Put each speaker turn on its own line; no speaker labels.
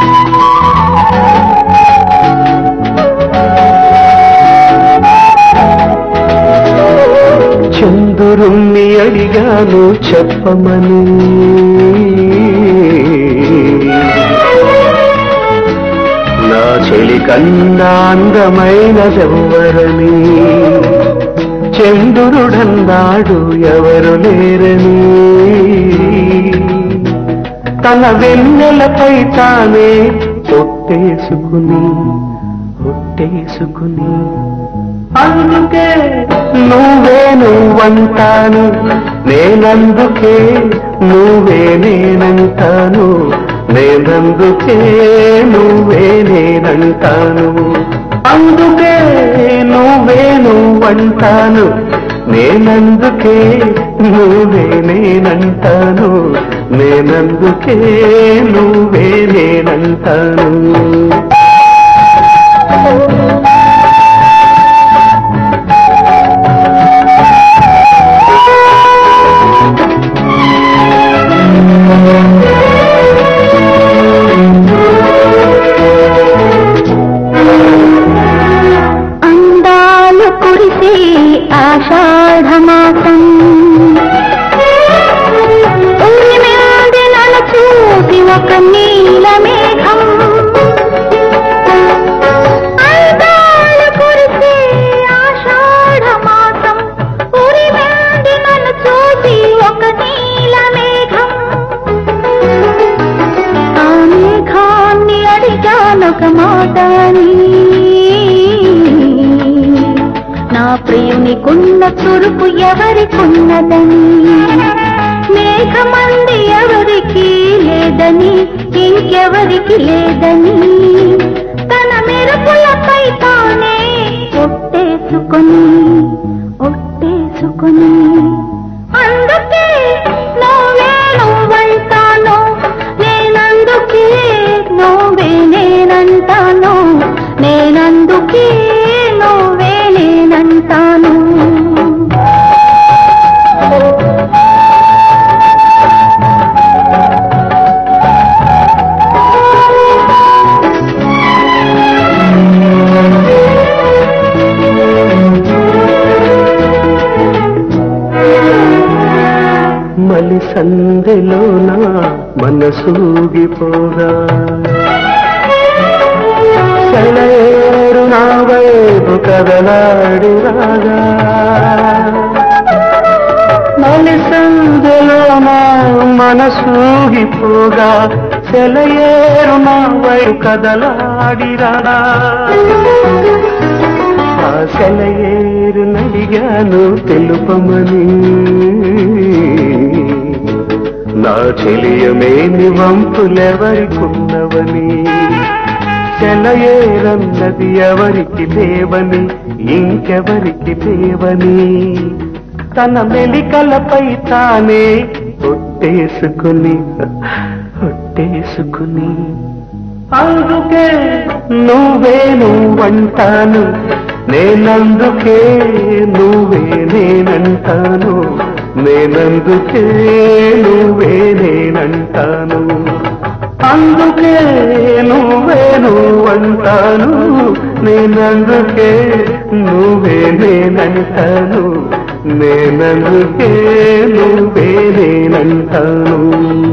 చంద్రుణ్ణి అడిగాను చెప్పమని నా చెలి కన్నా అందమైనదెవ్వరని చంద్రుడన్నాడు ఎవరు లేరని తన వెన్నెలపై తానే ఒట్టేసుకుని ఒట్టేసుకుని అందుకే నువ్వే నువ్వంటాను నేనందుకే నువ్వే నేనంటాను నేనందుకే నువ్వే నేనంటాను అందుకే నువ్వే నువ్వంటాను నేనందుకే నువ్వే నేనంటాను నేనందుకే నువ్వే నేనంటాను
అందాలు కురిసే ఆషాఢమాసం ఉరిమింది నన్ను చూసి ఒక నీల మేఘం అందాలు కురిసే ఆషాఢమాసం ఉరిమింది నన్ను చూసి ఒక నీల మేఘం ఆ మేఘాన్ని అడిగానొక మాటని నా ప్రియునికున్న చురుకు ఎవరికున్నదని మేఘమంది ఎవరికి లేదని ఇంకెవరికి లేదని తన మెరుపులపై తానే ఒట్టేసుకొని ఒట్టేసుకొని అందుకే నువ్వే నువ్వంటాను నేనందుకే నువ్వే నేనంటాను నేనందుకే నువ్వే నేనంటాను
మలి సందెలోన మనసూగిపోగా సెలయేరు నా వైపు కదలాడి రాగా మలి సందెలోన మనసూగిపోగా సెలయేరు నా వైపు కదలాడి రాగా ఆ సెలయేరు నడిగాను తెలుపమని నా చెలియమేని వంపులెవరికున్నవని సెలయేరన్నది ఎవరికి లేవని ఇంకెవరికి లేవని తన మెలికలపై తానే ఒట్టేసుకుని ఒట్టేసుకుని అందుకే నువ్వే నువ్వంటాను నేనందుకే నువ్వే నేనంటాను నేనందుకే నువ్వే నేనంటాను అందుకే నువ్వే నువ్వంటాను నేనందుకే నువ్వే నేనంటాను నేనందుకే నువ్వే నేనంటాను